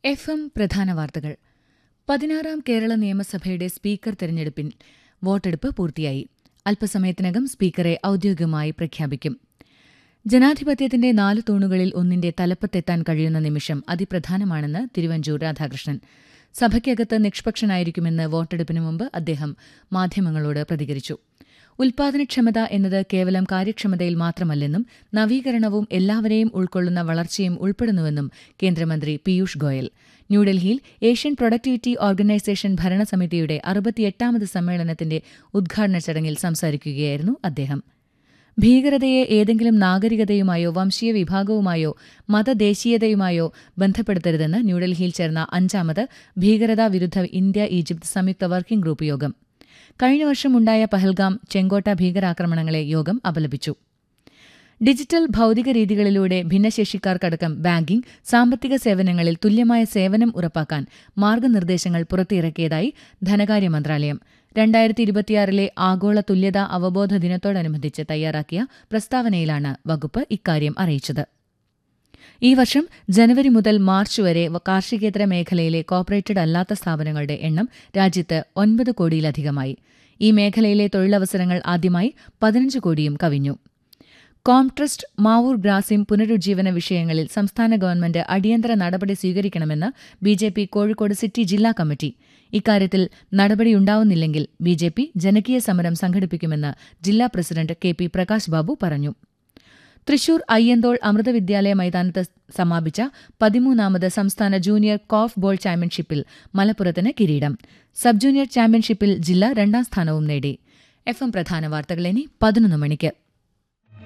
F M പ്രധാന വാർത്തകൾ പതിനാറാം കേരള നിയമസഭയുടെ സ്പീക്കർ തെരഞ്ഞെടുപ്പിൽ വോട്ടെടുപ്പ് പൂർത്തിയായി അല്പസമയത്തിനകം സ്പീക്കറെ ഔദ്യോഗികമായി പ്രഖ്യാപിക്കും ജനാധിപത്യത്തിന്റെ നാല് തൂണുകളിൽ ഒന്നിന്റെ തലപ്പത്തെത്താൻ കഴിയുന്ന നിമിഷം അതിപ്രധാനമാണെന്ന് തിരുവഞ്ചൂർ രാധാകൃഷ്ണൻ സഭയ്ക്കകത്ത് നിഷ്പക്ഷനായിരിക്കുമെന്ന് വോട്ടെടുപ്പിന് മുമ്പ് അദ്ദേഹം മാധ്യമങ്ങളോട് പ്രതികരിച്ചു ഉൽപാദനക്ഷമത എന്നത് കേവലം കാര്യക്ഷമതയിൽ മാത്രമല്ലെന്നും നവീകരണവും എല്ലാവരെയും ഉൾക്കൊള്ളുന്ന വളർച്ചയും ഉൾപ്പെടുന്നുവെന്നും കേന്ദ്രമന്ത്രി പീയൂഷ് ഗോയൽ ന്യൂഡൽഹിയിൽ ഏഷ്യൻ പ്രൊഡക്ടിവിറ്റി ഓർഗനൈസേഷൻ ഭരണസമിതിയുടെ അറുപത്തിയെട്ടാമത് സമ്മേളനത്തിന്റെ ഉദ്ഘാടന ചടങ്ങിൽ സംസാരിക്കുകയായിരുന്നു അദ്ദേഹം ഭീകരതയെ ഏതെങ്കിലും നാഗരികതയുമായോ വംശീയ വിഭാഗവുമായോ മതദേശീയതയുമായോ ബന്ധപ്പെടുത്തരുതെന്ന് ന്യൂഡൽഹിയിൽ ചേർന്ന അഞ്ചാമത് ഭീകരതാ വിരുദ്ധ ഇന്ത്യ ഈജിപ്ത് സംയുക്ത വർക്കിംഗ് ഗ്രൂപ്പ് യോഗം കഴിഞ്ഞ വർഷം ഉണ്ടായ പഹൽഗാം ചെങ്കോട്ട ഭീകരാക്രമണങ്ങളെ യോഗം അപലപിച്ചു ഡിജിറ്റൽ ഭൌതിക രീതികളിലൂടെ ഭിന്നശേഷിക്കാർക്കടക്കം ബാങ്കിംഗ് സാമ്പത്തിക സേവനങ്ങളിൽ തുല്യമായ സേവനം ഉറപ്പാക്കാൻ മാർഗനിർദ്ദേശങ്ങൾ പുറത്തിറക്കിയതായി ധനകാര്യ മന്ത്രാലയം രണ്ടായിരത്തി ഇരുപത്തിയാറിലെ ആഗോള തുല്യതാ അവബോധ ദിനത്തോടനുബന്ധിച്ച് തയ്യാറാക്കിയ പ്രസ്താവനയിലാണ് വകുപ്പ് ഇക്കാര്യം അറിയിച്ചത് ഈ വർഷം ജനുവരി മുതൽ മാർച്ച് വരെ കാർഷികേതര മേഖലയിലെ കോർപ്പറേറ്റഡ് അല്ലാത്ത സ്ഥാപനങ്ങളുടെ എണ്ണം രാജ്യത്ത് ഒൻപത് കോടിയിലധികമായി ഈ മേഖലയിലെ തൊഴിലവസരങ്ങൾ ആദ്യമായി പതിനഞ്ച് കോടിയും കവിഞ്ഞു കോംട്രസ്റ്റ് മാവൂർ ഗ്രാസിം പുനരുജ്ജീവന വിഷയങ്ങളിൽ സംസ്ഥാന ഗവൺമെന്റ് അടിയന്തര നടപടി സ്വീകരിക്കണമെന്ന് B J P Kozhikode city ജില്ലാ കമ്മിറ്റി ഇക്കാര്യത്തിൽ നടപടിയുണ്ടാവുന്നില്ലെങ്കിൽ ബി ജെ പി ജനകീയ സമരം സംഘടിപ്പിക്കുമെന്ന് ജില്ലാ president K P Prakash Babu പറഞ്ഞു തൃശൂർ അയ്യന്തോൾ അമൃത വിദ്യാലയ മൈതാനത്ത് സമാപിച്ച പതിമൂന്നാമത് സംസ്ഥാന ജൂനിയർ കോഫ് ബോൾ ചാമ്പ്യൻഷിപ്പിൽ മലപ്പുറത്തിന് കിരീടം സബ് ജൂനിയർ ചാമ്പ്യൻഷിപ്പിൽ ജില്ല രണ്ടാം സ്ഥാനവും നേടി എഫ് എം പ്രധാന വാർത്തകൾ ഇനി പതിനൊന്ന് മണിക്ക്